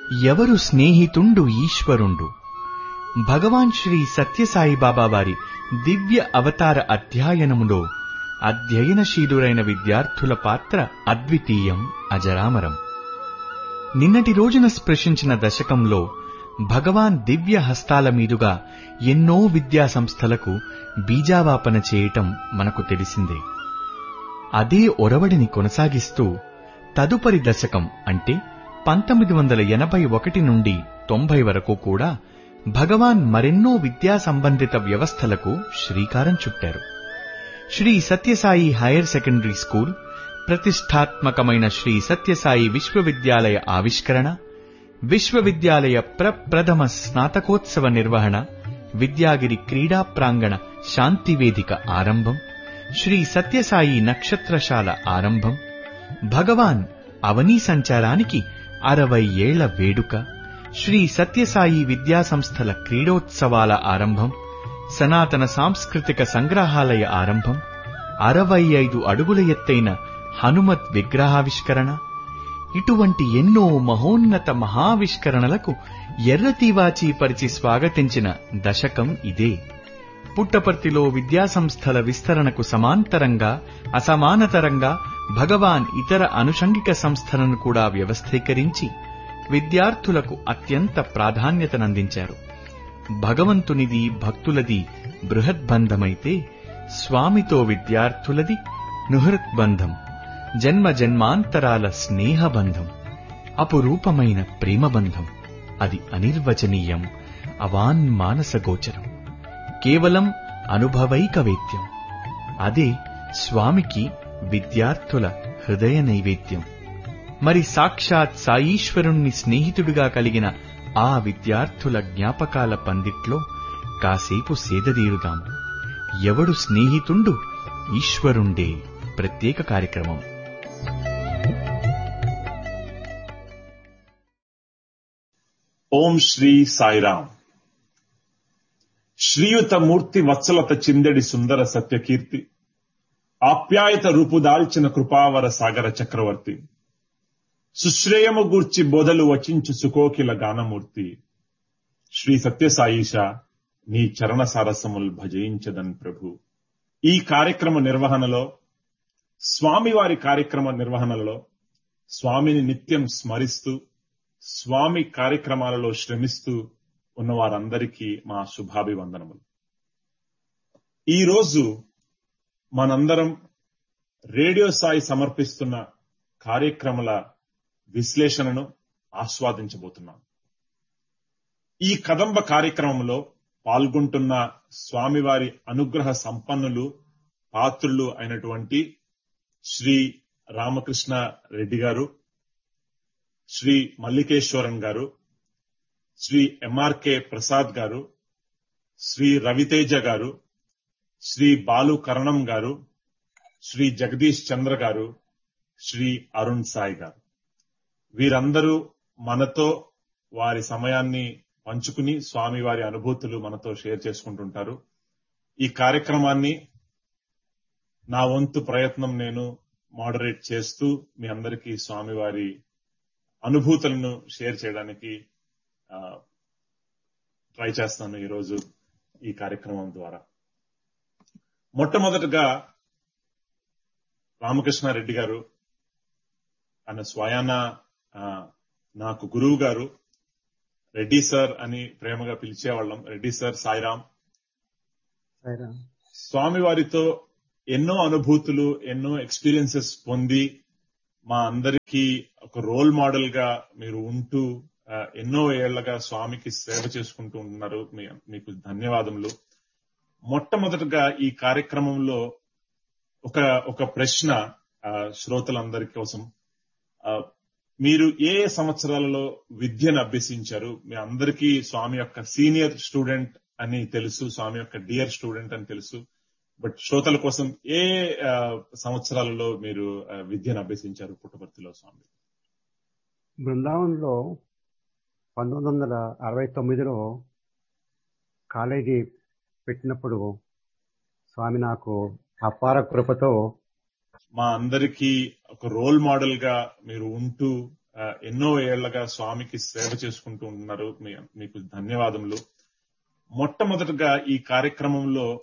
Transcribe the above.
ఎవరు స్నేహితుండు ఈశ్వరుండు భగవాన్ శ్రీ సత్యసాయి బాబా వారి దివ్య అవతార అధ్యయనములో అధ్యయనశీలురైన విద్యార్థుల పాత్ర అద్వితీయం అజరామరం నిన్నటి రోజున స్పృశించిన దశకంలో భగవాన్ దివ్య హస్తాల మీదుగా ఎన్నో విద్యా సంస్థలకు బీజావాపన చేయటం మనకు తెలిసిందే అదే ఒరవడిని కొనసాగిస్తూ తదుపరి దశకం అంటే పంతొమ్మిది వందల ఎనభై ఒకటి నుండి తొంభై వరకు కూడా భగవాన్ మరెన్నో విద్యా సంబంధిత వ్యవస్థలకు శ్రీకారం చుట్టారు Sri Sathya Sai higher secondary school ప్రతిష్టాత్మకమైన శ్రీ సత్యసాయి విశ్వవిద్యాలయ ఆవిష్కరణ విశ్వవిద్యాలయ ప్రప్రథమ స్నాతకోత్సవ నిర్వహణ విద్యాగిరి క్రీడా ప్రాంగణ శాంతివేదిక ఆరంభం శ్రీ సత్యసాయి నక్షత్రశాల ఆరంభం భగవాన్ అవనీ సంచారానికి అరవై ఏళ్ల వేడుక శ్రీ సత్యసాయి విద్యా సంస్థల క్రీడోత్సవాల ఆరంభం సనాతన సాంస్కృతిక సంగ్రహాలయ ఆరంభం అరవై ఐదు అడుగుల ఎత్తైన హనుమత్ విగ్రహావిష్కరణ ఇటువంటి ఎన్నో మహోన్నత మహావిష్కరణలకు ఎర్రతీవాచి పరిచి స్వాగతించిన దశకం ఇదే పుట్టపర్తిలో విద్యాసంస్థల విస్తరణకు సమాంతరంగా అసమానతరంగా భగవాన్ ఇతర అనుషంగిక సంస్థలను కూడా వ్యవస్థీకరించి విద్యార్థులకు అత్యంత ప్రాధాన్యతనందించారు భగవంతునిది భక్తులది బృహద్బంధమైతే స్వామితో విద్యార్థులది నుహృత్బంధం జన్మ జన్మాంతరాల స్నేహబంధం అపురూపమైన ప్రేమబంధం అది అనిర్వచనీయం అవాన్ మానసగోచరం కేవలం అనుభవైక వేద్యం అదే స్వామికి విద్యార్థుల హృదయ నైవేద్యం మరి సాక్షాత్ సాయీశ్వరుణ్ణి స్నేహితుడిగా కలిగిన ఆ విద్యార్థుల జ్ఞాపకాల పందిట్లో కాసేపు సేదదీరుదాం ఎవడు స్నేహితుండు ఈశ్వరుండే ప్రత్యేక కార్యక్రమం ఓం శ్రీ సాయిరాం శ్రీయుత మూర్తి వత్సలత చిందడి సుందర సత్యకీర్తి ఆప్యాయత రూపుదాల్చిన కృపావర సాగర చక్రవర్తి సుశ్రేయము గూర్చి బోధలు వచించు సుకోకిల గానమూర్తి శ్రీ సత్యసాయిష నీ చరణ సారసముల్ భజయించదన్ ప్రభు ఈ కార్యక్రమ నిర్వహణలో స్వామివారి కార్యక్రమ నిర్వహణలో స్వామిని నిత్యం స్మరిస్తూ స్వామి కార్యక్రమాలలో శ్రమిస్తూ ఉన్న వారందరికీ మా శుభాభివందనములు ఈరోజు మనందరం రేడియో సాయి సమర్పిస్తున్న కార్యక్రమాల విశ్లేషణను ఆస్వాదించబోతున్నాం ఈ కదంబ కార్యక్రమంలో పాల్గొంటున్న స్వామివారి అనుగ్రహ సంపన్నులు పాత్రులు అయినటువంటి శ్రీ రామకృష్ణ రెడ్డి గారు శ్రీ మల్లికేశ్వరన్ గారు శ్రీ ఎంఆర్కే ప్రసాద్ గారు శ్రీ రవితేజ గారు శ్రీ బాలు కరణం గారు శ్రీ జగదీష్ చంద్ర గారు శ్రీ అరుణ్ సాయి గారు వీరందరూ మనతో వారి సమయాన్ని పంచుకుని స్వామి వారి అనుభూతులు మనతో షేర్ చేసుకుంటుంటారు ఈ కార్యక్రమాన్ని నా వంతు ప్రయత్నం నేను మోడరేట్ చేస్తూ మీ అందరికీ స్వామివారి అనుభూతులను షేర్ చేయడానికి ట్రై చేస్తాను ఈరోజు ఈ కార్యక్రమం ద్వారా మొట్టమొదటగా రామకృష్ణారెడ్డి గారు ఆయన స్వయాన నాకు గురువు గారు రెడ్డి సార్ అని ప్రేమగా పిలిచేవాళ్ళం రెడ్డి సార్ సాయిరాం స్వామి వారితో ఎన్నో అనుభూతులు ఎన్నో ఎక్స్పీరియన్సెస్ పొంది మా అందరికీ ఒక రోల్ మోడల్ గా మీరు ఉంటూ ఎన్నో ఏళ్లగా స్వామికి సేవ చేసుకుంటూ ఉన్నారు మీకు ధన్యవాదములు మొట్టమొదటగా ఈ కార్యక్రమంలో ఒక ఒక ప్రశ్న శ్రోతలందరి కోసం మీరు ఏ సంవత్సరాలలో విద్యను అభ్యసించారు మీ అందరికీ స్వామి యొక్క సీనియర్ స్టూడెంట్ అని తెలుసు స్వామి యొక్క డియర్ స్టూడెంట్ అని తెలుసు బట్ శ్రోతల కోసం ఏ సంవత్సరాలలో మీరు విద్యను అభ్యసించారు పుట్టపర్తిలో స్వామి బృందావనంలో పంతొమ్మిది వందల అరవై తొమ్మిదిలో కాలేజీ పెట్టినప్పుడు స్వామి నాకు అపార కృపతో మా అందరికీ ఒక రోల్ మోడల్ గా మీరు ఉంటూ ఆ, ఎన్నో ఏళ్లగా స్వామికి సేవ చేసుకుంటూ ఉన్నారు మీ- మీకు ధన్యవాదములు మొట్టమొదటగా ఈ కార్యక్రమంలో